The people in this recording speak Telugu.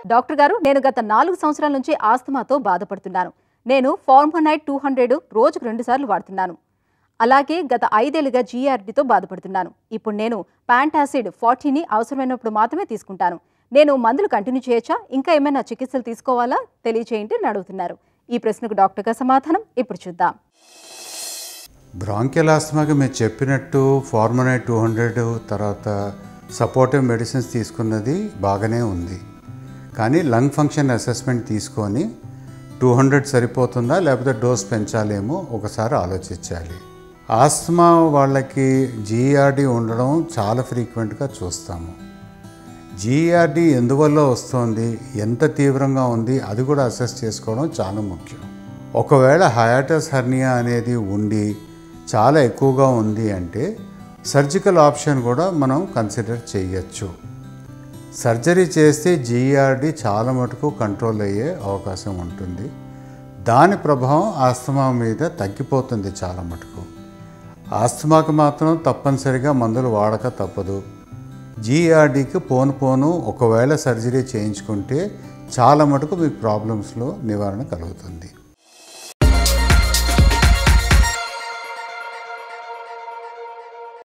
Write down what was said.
డాక్టర్ గారు నేను గత నాలుగు సంవత్సరాల నుంచి ఆస్తమాతో బాధపడుతున్నాను నేను ఫార్మోనైట్ టూ హండ్రెడ్ రోజుకు రెండుసార్లు వాడుతున్నాను అలాగే గత ఐదేళ్లుగా జీఆర్డీతో బాధపడుతున్నాను ఇప్పుడు నేను ప్యాంటాసిడ్ ఫార్టీని అవసరమైనప్పుడు మాత్రమే తీసుకుంటాను నేను మందులు కంటిన్యూ చేయొచ్చా ఇంకా ఏమైనా చికిత్సలు తీసుకోవాలా తెలియచేయండి అని అడుగుతున్నారు ఈ ప్రశ్నకు డాక్టర్ గారి సమాధానం ఇప్పుడు చూద్దాం బ్రాంకియల్ ఆస్తమాకి మీరు చెప్పినట్టు ఫార్మోనైట్ టూ హండ్రెడ్ తర్వాత సపోర్టివ్ మెడిసిన్స్ తీసుకున్నది బాగానే ఉంది కానీ లంగ్ ఫంక్షన్ అసెస్మెంట్ తీసుకొని టూ హండ్రెడ్ సరిపోతుందా లేకపోతే డోస్ పెంచాలేమో ఒకసారి ఆలోచించాలి ఆస్తమా వాళ్ళకి జీఆర్డీ ఉండడం చాలా ఫ్రీక్వెంట్గా చూస్తాము జీఆర్డీ ఎందువల్ల వస్తుంది ఎంత తీవ్రంగా ఉంది అది కూడా అసెస్ చేసుకోవడం చాలా ముఖ్యం ఒకవేళ హయాటస్ హర్నియా అనేది ఉండి చాలా ఎక్కువగా ఉంది అంటే సర్జికల్ ఆప్షన్ కూడా మనం కన్సిడర్ చేయొచ్చు సర్జరీ చేస్తే జీఆర్డీ చాలా మటుకు కంట్రోల్ అయ్యే అవకాశం ఉంటుంది దాని ప్రభావం ఆస్తమా మీద తగ్గిపోతుంది చాలా మటుకు ఆస్తమాకి మాత్రం తప్పనిసరిగా మందులు వాడక తప్పదు జీఆర్డీకి పోను పోను ఒకవేళ సర్జరీ చేయించుకుంటే చాలా మటుకు మీకు ప్రాబ్లమ్స్లో నివారణ కలుగుతుంది